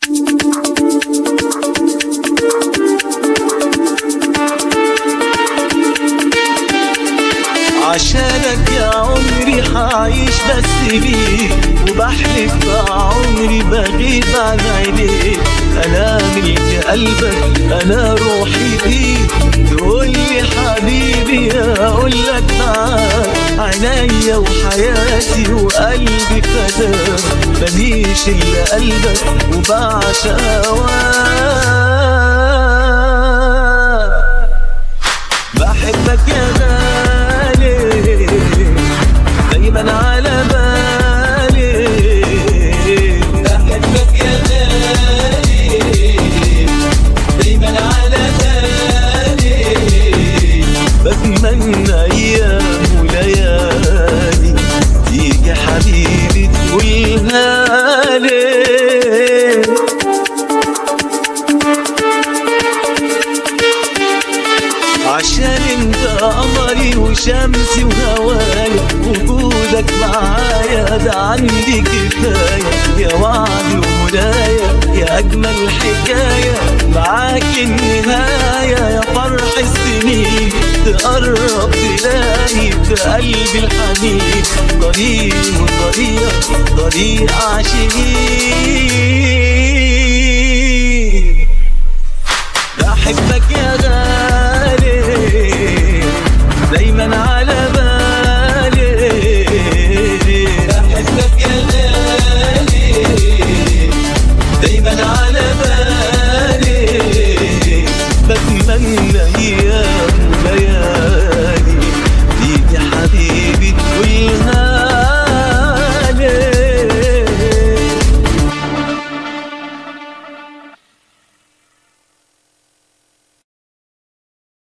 عشانك يا عمري حعيش بس بيك وبحلف بعمري بغيب عن عينيك انا ملك قلبك انا روحي فيك تقول لي حبيبي اقول لك معاك عينيا وحياتي وقلبي فداك ماليش الا قلبك وبعشق هواك بحبك يا غالي دايما على بالي بحبك يا غالي دايما على بالي بتمنى ايام وليالي تيجي حبيبي تقولها لي عشان انت قمري وشمسي وهوايا وجودك معايا ده عندي كفاية يا وعدي ومنايا يا أجمل حكاية معاك النهاية يا فرح السنين تقرب تلاقي في قلبي الحنين طريق وطريق طريق عاشقين